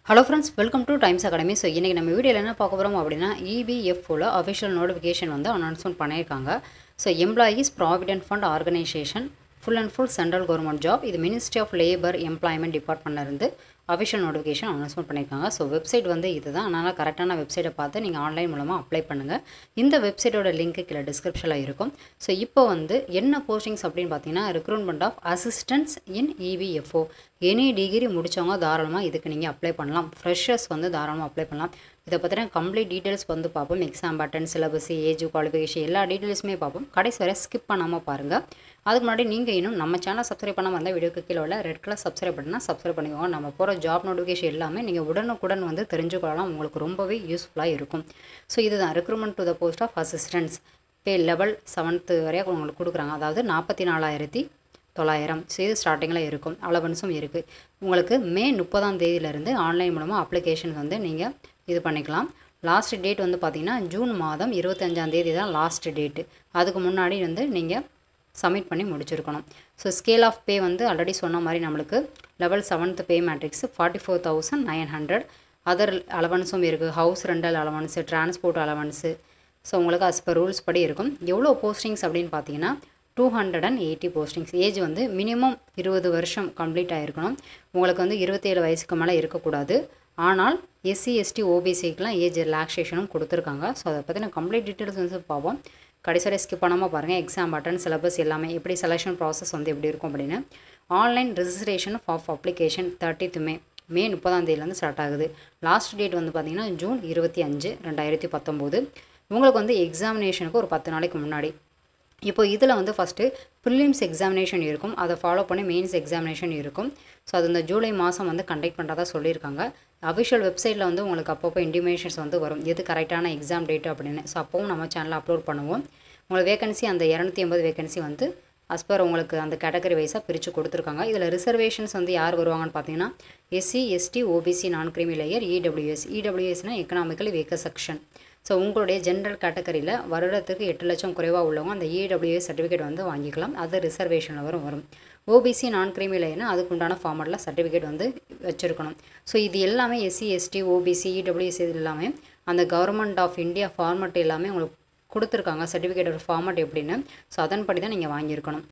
hello friends welcome to Times Academy so இன்றைக்கி நம்ம வீடியோவில் என்ன பார்க்க போகிறோம் அப்படின்னா இபிஎஃப்ஓவில் அஃபிஷியல் நோட்டிஃபிகேஷன் வந்து அனௌன்ஸ்மெண்ட் பண்ணியிருக்காங்க so employees provident fund organisation full and full central government job இது மினிஸ்ட்ரி ஆஃப் லேபர் எம்ப்ளாய்மெண்ட் டிபார்ட்மெண்ட்ல இருந்து அஃபிஷியல் நோட்டிஃபிகேஷன் அனௌன்ஸ்மெண்ட் பண்ணியிருக்காங்க ஸோ வெப்சைட் வந்து இதுதான் அதனால் கரெக்டான வெப்சைட்டை பார்த்து நீங்கள் ஆன்லைன் மூலமாக அப்ளை பண்ணுங்கள் இந்த வெப்சைட்டோட லிங்க் கீழே டிஸ்கிரிப்ஷனில் இருக்கும் ஸோ இப்போ வந்து என்ன போஸ்டிங்ஸ் அப்படின்னு பார்த்தீங்கன்னா recruitment of assistance in EPFO any degree முடித்தவங்க தாராளமாக இதுக்கு நீங்கள் அப்ளை பண்ணலாம் ஃப்ரெஷர்ஸ் வந்து தாராளமாக அப்ளை பண்ணலாம் இதை பற்றின கம்ப்ளீட் டீட்டெயில்ஸ் வந்து பார்ப்போம் exam pattern syllabus age qualification எல்லா டீட்டெயில்ஸுமே பார்ப்போம் கடைசி வரை ஸ்கிப் பண்ணாமல் பாருங்கள் அதுக்கு முன்னாடி நீங்கள் இன்னும் நம்ம சேனல் சப்ஸ்கிரைப் பண்ணாமல் இருந்தால் வீடியோக்கு கீழே உள்ள ரெட் கலர் சப்ஸ்கிரைப் பண்ணா சப்ஸ்கிரைப் பண்ணிக்கோங்க நம்ம போகிற ஜாப் நோட்டிஃபிகேஷன் எல்லாமே நீங்கள் உடனுக்குடன் வந்து தெரிஞ்சுக்கொள்ளலாம் உங்களுக்கு ரொம்பவே யூஸ்ஃபுல்லாக இருக்கும் ஸோ இதுதான் recruitment to the post of assistance pay level seventh வரையும் உங்களுக்கு கொடுக்குறாங்க அதாவது நாற்பத்தி நாலாயிரத்தி தொள்ளாயிரம் ஸோ இது ஸ்டார்டிங்கில் இருக்கும் அலவன்ஸும் இருக்குது உங்களுக்கு மே முப்பதாம் தேதியிலேருந்து ஆன்லைன் மூலமாக அப்ளிகேஷன் வந்து நீங்கள் இது பண்ணிக்கலாம் லாஸ்ட் டேட் வந்து பார்த்திங்கன்னா ஜூன் மாதம் இருபத்தஞ்சாம் தேதி தான் லாஸ்ட் டேட்டு அதுக்கு முன்னாடி வந்து நீங்கள் சப்மிட் பண்ணி முடிச்சிருக்கணும் ஸோ ஸ்கேல் ஆஃப் பே வந்து ஆல்ரெடி சொன்ன மாதிரி நம்மளுக்கு level seventh pay matrix forty four thousand nine hundred other அலவன்ஸும் இருக்குது house rental allowance transport allowance so உங்களுக்கு அஸ் பர் ரூல்ஸ் படி இருக்கும் எவ்வளோ போஸ்டிங்ஸ் அப்படின்னு பார்த்தீங்கன்னா two hundred and eighty postings age வந்து மினிமம் இருபது வருஷம் கம்ப்ளீட் ஆகிருக்கணும் உங்களுக்கு வந்து இருபத்தேழு வயசுக்கு மேலே இருக்கக்கூடாது ஆனால் எஸ்சி எஸ்டி ஓபிசிக்கெலாம் ஏஜ் ரிலாக்ஸேஷனும் கொடுத்துருக்காங்க ஸோ அதை பற்றின கம்ப்ளீட் டீட்டெயில்ஸ் வந்து பார்ப்போம் கடைசி வரை ஸ்கிப் பண்ணாமல் பாருங்கள் எக்ஸாம் பட்டன் சிலபஸ் எல்லாமே எப்படி செலெக்ஷன் ப்ராசஸ் வந்து எப்படி இருக்கும் அப்படின்னு online registration of application thirtieth May May முப்பதாம் தேதியிலேருந்து ஸ்டார்ட் ஆகுது லாஸ்ட் டேட் வந்து பார்த்திங்கன்னா ஜூன் இருபத்தி அஞ்சு ரெண்டாயிரத்தி பத்தொம்போது உங்களுக்கு வந்து எக்ஸாமினேஷனுக்கு ஒரு பத்து நாளைக்கு முன்னாடி இப்போ இதில் வந்து ஃபஸ்ட்டு ப்ரிலிம்ஸ் எக்ஸாமினேஷன் இருக்கும் அதை ஃபாலோ பண்ணி மெயின்ஸ் எக்ஸாமினேஷன் இருக்கும் ஸோ அது இந்த ஜூலை மாதம் வந்து கண்டக்ட் பண்ணுறதா சொல்லியிருக்காங்க அஃபிஷியல் வெப்சைட்டில் வந்து உங்களுக்கு அப்பப்போ இன்டிமேஷன்ஸ் வந்து வரும் எது கரெக்டான எக்ஸாம் டேட் அப்படின்னு ஸோ அப்போவும் நம்ம சேனலில் அப்லோட் பண்ணுவோம் உங்களுக்கு வேகன்சி அந்த இரநூத்தி எண்பது வேகன்சி வந்து அஸ் பர் உங்களுக்கு அந்த கேட்டகரி வைஸாக பிரித்து கொடுத்துருக்காங்க இதில் ரிசர்வேஷன்ஸ் வந்து யார் வருவாங்கன்னு பார்த்தீங்கன்னா SC ST OBC non creamy layer EWS இடபிள்யூஎஸ்னால் எக்கனாமிக்கலி வீக்கர் செக்ஷன் ஸோ உங்களுடைய ஜென்ரல் கேட்டகரியில் வருடத்துக்கு எட்டு லட்சம் குறைவாக உள்ளவங்க அந்த இடபிள்யூஎஸ் சர்டிஃபிகேட் வந்து வாங்கிக்கலாம் அது ரிசர்வேஷனில் வரும் வரும் ஓபிசி நான் கிரிமி லேயர்னா அதுக்கு உண்டான ஃபார்மெட்டில் சர்டிஃபிகேட் வந்து வச்சுருக்கணும் ஸோ இது எல்லாமே எஸ்சி எஸ்டி ஓபிசி இடபிள்யூஎஸ் இது எல்லாமே அந்த கவர்மெண்ட் ஆஃப் இந்தியா ஃபார்மெட் எல்லாமே உங்களுக்கு கொடுத்துருக்காங்க சர்டிஃபிகேட்டோட ஃபார்மெட் எப்படின்னு ஸோ அதன்படி தான் நீங்கள் வாங்கியிருக்கணும்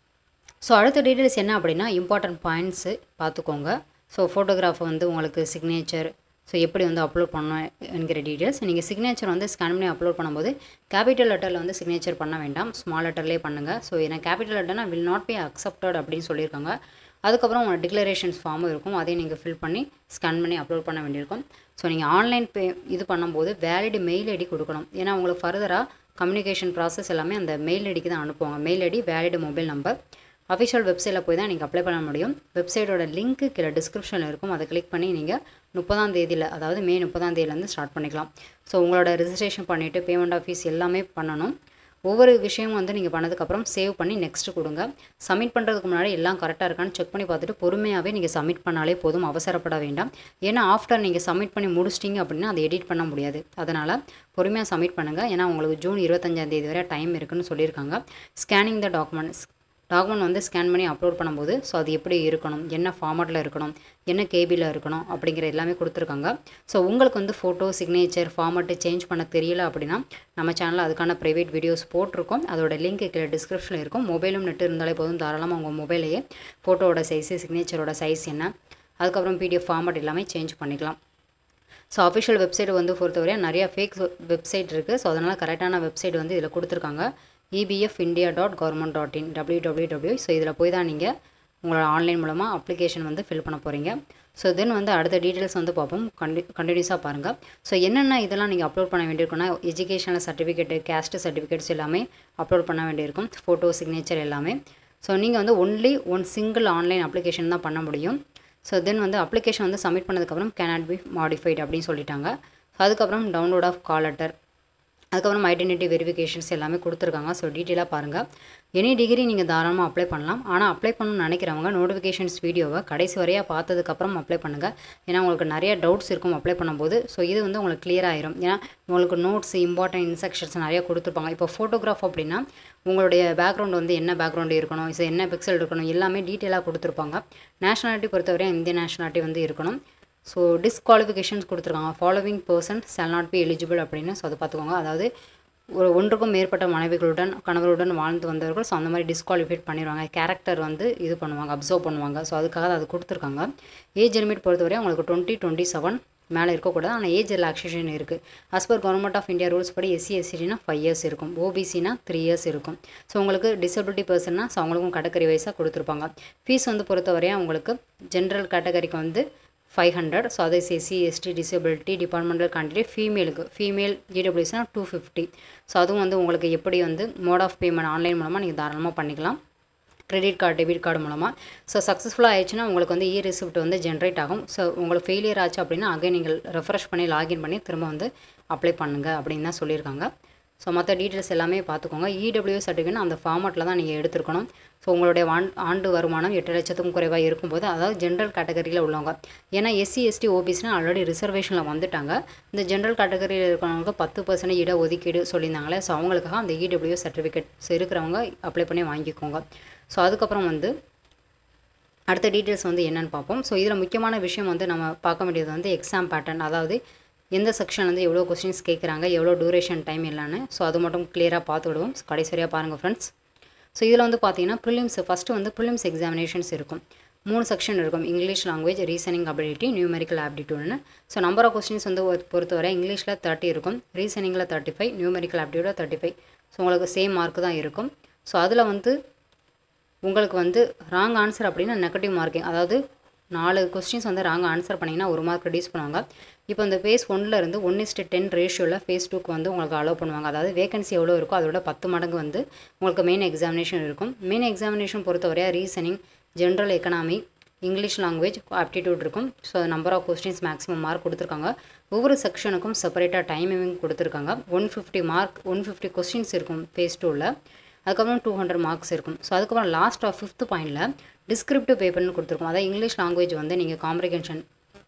ஸோ அடுத்த டீட்டெயில்ஸ் என்ன அப்படின்னா இம்பார்ட்டன்ட் பாயிண்ட்ஸு பார்த்துக்கோங்க ஸோ ஃபோட்டோகிராஃப் வந்து உங்களுக்கு சிக்னேச்சர் ஸோ எப்படி வந்து அப்லோட் பண்ணணும் என்கிற டீட்டெயில்ஸ் நீங்கள் சிக்னேச்சர் வந்து ஸ்கேன் பண்ணி அப்லோட் பண்ணும்போது கேபிட்டல் லெட்டரில் வந்து சிக்னேச்சர் பண்ண வேண்டாம் ஸ்மால் லெட்டர்லேயே பண்ணுங்கள் ஸோ ஏன்னா கேபிட்டல் லெட்டர்னா வில் நாட் பி அக்செப்டட் அப்படின்னு சொல்லியிருக்காங்க அதுக்கப்புறம் உங்கள் டிக்ளரேஷன்ஸ் ஃபார்மும் இருக்கும் அதையும் நீங்கள் ஃபில் பண்ணி ஸ்கேன் பண்ணி அப்லோட் பண்ண வேண்டியிருக்கும் ஸோ நீங்கள் ஆன்லைன் பே இது பண்ணும்போது வேலிட் மெயில் ஐடி கொடுக்கணும் ஏன்னா உங்களுக்கு ஃபர்தராக கம்யூனிகேஷன் ப்ராசஸ் எல்லாமே அந்த மெயில் ஐடிக்கு தான் அனுப்புவாங்க mail ID valid mobile number official வெப்சைட்டில் போய் தான் நீங்கள் அப்ளை பண்ண முடியும் வெப்சைட்டோட லிங்க்கு கீழே டிஸ்கிரிப்ஷனில் இருக்கும் அதை கிளிக் பண்ணி நீங்கள் முப்பதாம் தேதியில் அதாவது மே முப்பதாம் தேதியிலேருந்து ஸ்டார்ட் பண்ணிக்கலாம் ஸோ உங்களோட ரெஜிஸ்ட்ரேஷன் பண்ணிவிட்டு பேமெண்ட் ஆஃபீஸ் எல்லாமே பண்ணணும் ஒவ்வொரு விஷயமும் வந்து நீங்கள் பண்ணதுக்கப்புறம் சேவ் பண்ணி நெக்ஸ்ட்டு கொடுங்க சப்மிட் பண்ணுறதுக்கு முன்னாடி எல்லாம் கரெக்டாக இருக்கான்னு செக் பண்ணி பார்த்துட்டு பொறுமையாகவே நீங்கள் சப்மிட் பண்ணாலே போதும் அவசரப்பட வேண்டாம் ஏன்னா ஆஃப்டர் நீங்கள் சப்மிட் பண்ணி முடிச்சிட்டிங்க அப்படின்னா அதை எடிட் பண்ண முடியாது அதனால் பொறுமையாக சப்மிட் பண்ணுங்கள் ஏன்னா உங்களுக்கு ஜூன் இருபத்தஞ்சாம் தேதி வரை டைம் இருக்குன்னு சொல்லியிருக்காங்க ஸ்கேனிங் த டாக்குமெண்ட்ஸ் டாக்குமெண்ட் வந்து ஸ்கேன் பண்ணி அப்லோட் பண்ணும்போது ஸோ அது எப்படி இருக்கணும் என்ன ஃபார்மேட்டில் இருக்கணும் என்ன கேபியில் இருக்கணும் அப்படிங்கிற எல்லாமே கொடுத்துருக்காங்க ஸோ உங்களுக்கு வந்து ஃபோட்டோ சிக்னேச்சர் ஃபார்மேட்டு சேஞ்ச் பண்ண தெரியல அப்படின்னா நம்ம சேனலில் அதுக்கான ப்ரைவேட் வீடியோஸ் போட்டிருக்கோம் அதோட லிங்க் கீழே டிஸ்கிரிப்ஷனில் இருக்கும் மொபைலும் நெட்டு இருந்தாலே போதும் தாராளமாக உங்கள் மொபைலையே ஃபோட்டோவோட சைஸு சிக்னேச்சரோட சைஸ் என்ன அதுக்கப்புறம் பிடிஎஃப் ஃபார்மேட் எல்லாமே சேஞ்ச் பண்ணிக்கலாம் ஸோ அஃபிஷியல் வெப்சைட் வந்து பொறுத்தவரை நிறையா ஃபேக் வெப்சைட் இருக்குது ஸோ அதனால் கரெக்டான வெப்சைட் வந்து இதில் கொடுத்துருக்காங்க EPF India dot government dot in W W W so இதில் போய் தான் நீங்கள் உங்களோட ஆன்லைன் மூலமாக அப்ளிகேஷன் வந்து ஃபில் பண்ண போகிறீங்க ஸோ தென் வந்து அடுத்த டீட்டெயில்ஸ் வந்து பார்ப்போம் கண்டி கண்டினியூஸாக பாருங்கள் ஸோ என்னென்ன இதெல்லாம் நீங்கள் அப்லோட் பண்ண வேண்டியிருக்குன்னா எஜுகேஷனல் சர்டிஃபிகேட்டு கேஸ்ட் சர்டிஃபிகேட்ஸ் எல்லாமே அப்லோட் பண்ண வேண்டியிருக்கும் ஃபோட்டோ சிக்னேச்சர் எல்லாமே ஸோ நீங்கள் வந்து only one single online application தான் பண்ண முடியும் ஸோ தென் வந்து அப்ளிகேஷன் வந்து சப்மிட் பண்ணதுக்கப்புறம் கேனாட் பி மாடிஃபைட் அப்படின்னு சொல்லிட்டாங்க ஸோ அதுக்கப்புறம் டவுன்லோட் ஆஃப் கால் லெட்டர் அதுக்கப்புறம் ஐடென்டிட்டி வெரிஃபிகேஷன்ஸ் எல்லாமே கொடுத்துருக்காங்க ஸோ டீட்டெயிலாக பாருங்கள் எனி டிகிரி நீங்கள் தாராளமாக அப்ளை பண்ணலாம் ஆனால் அப்ளை பண்ணணும்னு நினைக்கிறவங்க நோட்டிஃபிகேஷன்ஸ் வீடியோவை கடைசி வரையாக பார்த்ததுக்கப்புறம் அப்ளை பண்ணுங்கள் ஏன்னா உங்களுக்கு நிறைய டவுட்ஸ் இருக்கும் அப்ளை பண்ணும்போது ஸோ இது வந்து உங்களுக்கு கிளியர் ஆயிரும் ஏன்னா உங்களுக்கு நோட்ஸ் இம்பார்ட்டன்ட் இன்ஸ்ட்ரக்ஷன்ஸ் நிறைய கொடுத்துருப்பாங்க இப்போ ஃபோட்டோகிராஃப் அப்படின்னா உங்களுடைய பேக்ரவுண்ட் வந்து என்ன பேக்ரவுண்டு இருக்கணும் ஸோ என்ன பிக்சல் இருக்கணும் எல்லாமே டீட்டெயிலாக கொடுத்துருப்பாங்க நேஷனாலிட்டி பொறுத்தவரை இந்தியன் நேஷனாலிட்டி வந்து இருக்கணும் ஸோ டிஸ்குவாலிஃபிகேஷன்ஸ் கொடுத்துருக்காங்க following person shall not be eligible அப்படின்னு ஸோ அதை பார்த்துக்கோங்க அதாவது ஒரு ஒன்றுக்கும் மேற்பட்ட மனைவிகளுடன் கணவருடன் வாழ்ந்து வந்தவர்கள் ஸோ அந்த மாதிரி டிஸ்குவாலிஃபைட் பண்ணிடுவாங்க கேரக்டர் வந்து இது பண்ணுவாங்க அப்சர்வ் பண்ணுவாங்க ஸோ அதுக்காக அது கொடுத்துருக்காங்க ஏஜ் லிமிட் பொறுத்தவரை உங்களுக்கு டுவெண்ட்டி டுவெண்ட்டி செவன் மேலே இருக்கக்கூடாது ஆனால் ஏஜ் ரிலாக்ஸேஷன் இருக்குது as per government of India rules படி எஸ்சி எஸ்சினா ஃபைவ் இயர்ஸ் இருக்கும் ஓபிசினா த்ரீ இயர்ஸ் இருக்கும் ஸோ உங்களுக்கு டிசபிலிட்டி பர்சன்னா ஸோ அவங்களுக்கும் கேட்டகரி வைஸாக கொடுத்துருப்பாங்க ஃபீஸ் வந்து பொறுத்தவரையும் உங்களுக்கு ஜென்ரல் கேட்டகரிக்கு வந்து ஃபைவ் ஹண்ட்ரட் ஸோ அதே SC ST disability departmental candidate ஃபீமேலுக்கு ஃபீமேல் இடபிள்யூஸ்னா டூ ஃபிஃப்டி ஸோ அதுவும் வந்து உங்களுக்கு எப்படி வந்து மோட் ஆஃப் பேமெண்ட் ஆன்லைன் மூலமாக நீங்கள் தாராளமாக பண்ணிக்கலாம் கிரெடிட் கார்டு டெபிட் கார்டு மூலமாக ஸோ சக்ஸஸ்ஃபுல்லாக ஆயிடுச்சுன்னா உங்களுக்கு வந்து இ ரிசிப்ட் வந்து ஜென்ரேட் ஆகும் ஸோ உங்களுக்கு ஃபெயிலியர் ஆச்சு அப்படின்னா அகைன் நீங்கள் ரெஃப்ரெஷ் பண்ணி லாகின் பண்ணி திரும்ப வந்து அப்ளை பண்ணுங்கள் அப்படின்னு தான் சொல்லியிருக்காங்க ஸோ மற்ற டீட்டெயில்ஸ் எல்லாமே பார்த்துக்கோங்க இடபிள்யூ சர்டிஃபிகேட் அந்த ஃபார்மெட்டில் தான் நீங்கள் எடுத்துருக்கணும் ஸோ உங்களுடைய ஆண் ஆண்டு வருமானம் எட்டு லட்சத்துக்கும் குறைவாக இருக்கும்போது அதாவது ஜென்ரல் கேட்டகரியில் உள்ளவங்க ஏன்னா எஸ்சி எஸ்டி ஓபிஸ்னா ஆல்ரெடி ரிசர்வேஷனில் வந்துட்டாங்க இந்த ஜென்ரல் கேட்டகரியில் இருக்கிறவங்களுக்கு பத்து பர்சன்ட் இட ஒதுக்கீடு சொல்லியிருந்தாங்களே ஸோ அவங்களுக்காக அந்த இடபிள்யூ சர்டிஃபிகேட்ஸ் இருக்கிறவங்க அப்ளை பண்ணி வாங்கிக்கோங்க ஸோ அதுக்கப்புறம் வந்து அடுத்த டீட்டெயில்ஸ் வந்து என்னென்னு பார்ப்போம் ஸோ இதில் முக்கியமான விஷயம் வந்து நம்ம பார்க்க வேண்டியது வந்து எக்ஸாம் பேட்டர்ன் அதாவது எந்த செக்ஷன் வந்து எவ்வளோ கொஸ்டின்ஸ் கேட்குறாங்க எவ்வளோ டூரேஷன் டைம் இல்லைன்னு ஸோ அது மட்டும் கிளியராக பார்த்து விடுவோம் கடைசியாக பாருங்கள் ஃப்ரெண்ட்ஸ் ஸோ இதில் வந்து பார்த்தீங்கன்னா ப்ரிலிம்ஸ் ஃபஸ்ட்டு வந்து ப்ரிலிம்ஸ் எக்ஸாமினேஷன்ஸ் இருக்கும் மூணு செக்ஷன் இருக்கும் English language reasoning ability numerical ஆப்டிடியூட்னு ஸோ நம்பர் ஆஃப் கொஸ்டின்ஸ் வந்து பொறுத்தவரை இங்கிலீஷில் தேர்ட்டி இருக்கும் ரீசனிங்கில் தேர்ட்டி ஃபைவ் நியூமெரிக்கல் ஆப்டிடியூடில் தேர்ட்டி ஃபைவ் ஸோ உங்களுக்கு சேம் மார்க் தான் இருக்கும் ஸோ அதில் வந்து உங்களுக்கு வந்து ராங் ஆன்சர் அப்படின்னா நெகட்டிவ் மார்க்கிங் அதாவது நாலு கொஸ்டின்ஸ் வந்து ராங் ஆன்சர் பண்ணிங்கன்னா ஒரு மார்க் ரெடியூஸ் பண்ணுவாங்க இப்போ இந்த ஃபேஸ் ஒன்னில் இருந்து ஒன் இஸ்ட்டு டென் ரேஷியோவில் ஃபேஸ் டூக்கு வந்து உங்களுக்கு அலோவ் பண்ணுவாங்க அதாவது வேகன்சி எவ்வளோ இருக்கோ அதோட பத்து மடங்கு வந்து உங்களுக்கு மெயின் எக்ஸாமினேஷன் இருக்கும் மெயின் எக்ஸாமினேஷன் பொறுத்தவரையா reasoning general economy English language aptitude இருக்கும் so number of questions maximum mark கொடுத்துருக்காங்க ஒவ்வொரு செக்ஷனுக்கும் செப்பரேட்டாக டைமிங் கொடுத்துருக்காங்க one fifty mark one fifty questions இருக்கும் ஃபேஸ் டூவில் அதுக்கப்புறம் டூ ஹண்ட்ரட் மார்க்ஸ் இருக்கும் ஸோ அதுக்கப்புறம் லாஸ்ட் ஆஃப் ஃபிஃப்த் பாயிண்டில் டிஸ்கிரிப்டிவ் பேப்பர்னு கொடுத்துருக்கோம் அதாவது இங்கிலீஷ் லாங்குவேஜ் வந்து நீங்கள் காம்ப்ரிகென்ஷன்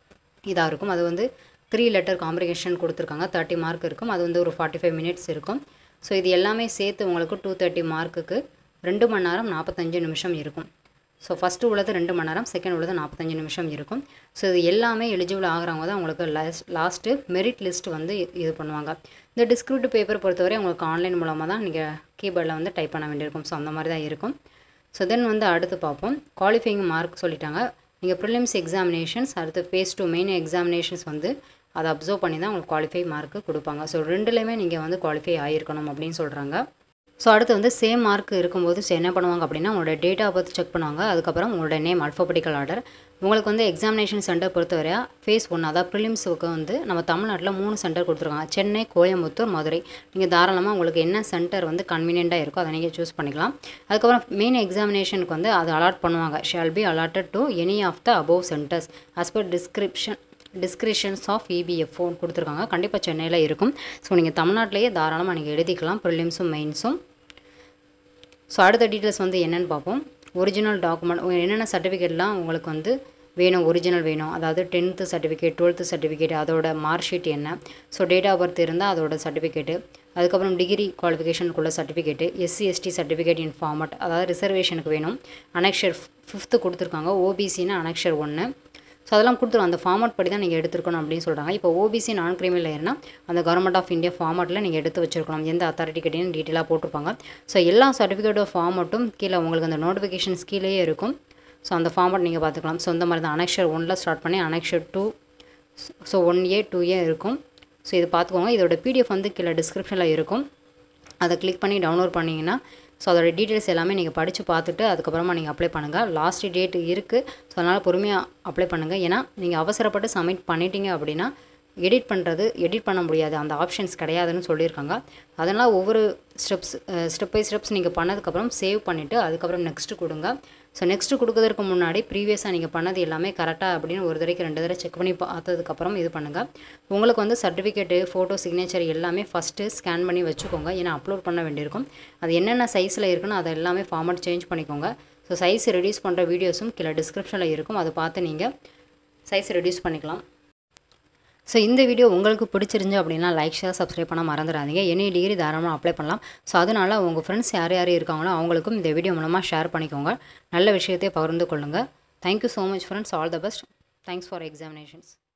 இதாக இருக்கும் அது வந்து த்ரீ லெட்டர் காம்ப்ரிகேஷன் கொடுத்துருக்காங்க தேர்ட்டி மார்க் இருக்கும் அது வந்து ஒரு ஃபார்ட்டி ஃபைவ் மினிட்ஸ் இருக்கும் ஸோ இது எல்லாமே சேர்த்து உங்களுக்கு டூ தேர்ட்டி மார்க்குக்கு ரெண்டு மணி நேரம் நாற்பத்தஞ்சு நிமிஷம் இருக்கும் ஸோ ஃபஸ்ட்டு உள்ளது ரெண்டு மணி நேரம் செகண்ட் உள்ளது நாற்பத்தஞ்சு நிமிஷம் இருக்கும் ஸோ இது எல்லாமே எலிஜிபிள் ஆகிறவங்க தான் உங்களுக்கு லாஸ்ட் லாஸ்ட்டு மெரிட் லிஸ்ட் வந்து இது பண்ணுவாங்க இந்த டிஸ்கிரிப்டிவ் பேப்பர் பொறுத்தவரை உங்களுக்கு ஆன்லைன் மூலமாக தான் நீங்கள் கீபோர்டில் வந்து டைப் பண்ண வேண்டியிருக்கும் ஸோ அந்த மாதிரி தான் இருக்கும் ஸோ தென் வந்து அடுத்து பார்ப்போம் குவாலிஃபைங் மார்க் சொல்லிட்டாங்க நீங்கள் ப்ரிலிம்ஸ் எக்ஸாமினேஷன்ஸ் அடுத்து ஃபேஸ் டூ மெயின் எக்ஸாமினேஷன்ஸ் வந்து அதை அப்சர்வ் பண்ணி தான் உங்களுக்கு குவாலிஃபை மார்க்கு கொடுப்பாங்க ஸோ ரெண்டுலேயுமே நீங்கள் வந்து குவாலிஃபை ஆகிருக்கணும் அப்படின்னு சொல்கிறாங்க ஸோ அடுத்து வந்து சேம் மார்க் இருக்கும்போது ஸோ என்ன பண்ணுவாங்க அப்படின்னா உங்களோட டேட் ஆஃப் பர்த் செக் பண்ணுவாங்க அதுக்கப்புறம் உங்களோட நேம் அல்ஃபபெட்டிக்கல் ஆர்டர் உங்களுக்கு வந்து எக்ஸாமினேஷன் சென்டர் பொறுத்தவரை ஃபேஸ் ஒன் அதாவது ப்ரிலிம்ஸுக்கு வந்து நம்ம தமிழ்நாட்டில் மூணு சென்டர் கொடுத்துருக்காங்க சென்னை கோயம்புத்தூர் மதுரை நீங்கள் தாராளமாக உங்களுக்கு என்ன சென்டர் வந்து கன்வீனியண்ட்டாக இருக்கோ அதை நீங்கள் சூஸ் பண்ணிக்கலாம் அதுக்கப்புறம் மெயின் எக்ஸாமினேஷனுக்கு வந்து அதை அலாட் பண்ணுவாங்க shall be allotted to any of the above centres as per description descriptions of இபிஎஃப்ஓன்னு கொடுத்துருக்காங்க கண்டிப்பாக சென்னையில் இருக்கும் ஸோ நீங்கள் தமிழ்நாட்டிலேயே தாராளமாக நீங்கள் எழுதிக்கலாம் ப்ரிலிம்ஸும் மெயின்ஸும் ஸோ அடுத்த டீட்டெயில்ஸ் வந்து என்னென்னு பார்ப்போம் ஒரிஜினல் டாக்குமெண்ட் என்னென்ன சர்டிஃபிகேட்லாம் உங்களுக்கு வந்து வேணும் ஒரிஜினல் வேணும் அதாவது டென்த்து சர்டிஃபிகேட் டுவெல்த்து சர்டிஃபிகேட் அதோட மார்க் ஷீட் என்ன ஸோ டேட் ஆஃப் பர்த் இருந்தால் அதோட சர்டிஃபிகேட்டு அதுக்கப்புறம் டிகிரி குவாலிஃபிகேஷனுக்குள்ள certificate SC ST certificate in format அதாவது ரிசர்வேஷனுக்கு வேணும் அனெக்ஷர் ஃபிஃப்த்து கொடுத்துருக்காங்க ஓபிசின்னு அனெக்ஷர் ஒன்று ஸோ அதெல்லாம் கொடுத்துரும் அந்த ஃபார்மட் படி தான் நீங்கள் எடுத்துருக்கணும் அப்படின்னு சொல்கிறாங்க இப்போ ஓபிசி நான் கிரிமினல் லேயர்னா அந்த கவர்மெண்ட் ஆஃப் இந்தியா ஃபார்மட்டில் நீங்கள் எடுத்து வச்சிருக்கணும் எந்த அத்தாரிட்டி கிட்டேயும் டீட்டெயிலாக போட்டிருப்பாங்க ஸோ எல்லா சர்டிஃபிகேட்டோ ஃபார்மட்டும் கீழே உங்களுக்கு அந்த நோட்டிஃபிகேஷன்ஸ் கீழேயே இருக்கும் ஸோ அந்த ஃபார்மட் நீங்கள் பார்த்துக்கலாம் ஸோ இந்த மாதிரி தான் அனெக்ஷர் ஒனில் ஸ்டார்ட் பண்ணி annexure two so one A two A இருக்கும் ஸோ இது பார்த்துக்கோங்க இதோட பிடிஎஃப் வந்து கீழே டிஸ்கிரிப்ஷனில் இருக்கும் அதை கிளிக் பண்ணி டவுன்லோட் பண்ணிங்கன்னா ஸோ அதோட டீட்டெயில்ஸ் எல்லாமே நீங்கள் படித்து பார்த்துட்டு அதுக்கப்புறமா நீங்கள் அப்ளை பண்ணுங்கள் லாஸ்ட் டேட் இருக்குது ஸோ அதனால் பொறுமையாக அப்ளை பண்ணுங்கள் ஏன்னா நீங்கள் அவசரப்பட்டு சப்மிட் பண்ணிட்டீங்க அப்படின்னா எடிட் பண்ணுறது எடிட் பண்ண முடியாது அந்த ஆப்ஷன்ஸ் கிடையாதுன்னு சொல்லியிருக்காங்க அதனால் ஒவ்வொரு ஸ்டெப்ஸ் ஸ்டெப் பை ஸ்டெப்ஸ் நீங்கள் பண்ணதுக்கப்புறம் சேவ் பண்ணிவிட்டு அதுக்கப்புறம் நெக்ஸ்ட்டு கொடுங்க ஸோ நெக்ஸ்ட்டு கொடுக்கறதுக்கு முன்னாடி ப்ரீவியஸாக நீங்கள் பண்ணது எல்லாமே கரெக்டாக அப்படின்னு ஒரு தடவைக்கு ரெண்டு தடவை செக் பண்ணி பார்த்ததுக்கப்புறம் இது பண்ணுங்கள் உங்களுக்கு வந்து சர்டிஃபிகேட்டு ஃபோட்டோ சிக்னேச்சர் எல்லாமே ஃபஸ்ட்டு ஸ்கேன் பண்ணி வச்சுக்கோங்க ஏன்னா அப்லோட் பண்ண வேண்டியிருக்கும் அது என்னென்ன சைஸில் இருக்குன்னு அதை எல்லாமே ஃபார்மட் சேஞ்ச் பண்ணிக்கோங்க ஸோ சைஸ் ரெடியூஸ் பண்ணுற வீடியோஸும் கீழே டிஸ்கிரிப்ஷனில் இருக்கும் அதை பார்த்து நீங்கள் சைஸ் ரெடியூஸ் பண்ணிக்கலாம் ஸோ இந்த வீடியோ உங்களுக்கு பிடிச்சிருந்து அப்படின்னா லைக் ஷேர் சப்ஸ்கிரைப் பண்ண மறந்துடாதீங்க எனி டிகிரி தாராளமாக அப்ளை பண்ணலாம் ஸோ அதனால் உங்கள் ஃப்ரெண்ட்ஸ் யார் யார் இருக்காங்களோ அவங்களுக்கும் இந்த வீடியோ மூலமாக ஷேர் பண்ணிக்கோங்க நல்ல விஷயத்தை பகிர்ந்து கொள்ளுங்கள் thank you so much friends all the best thanks for examinations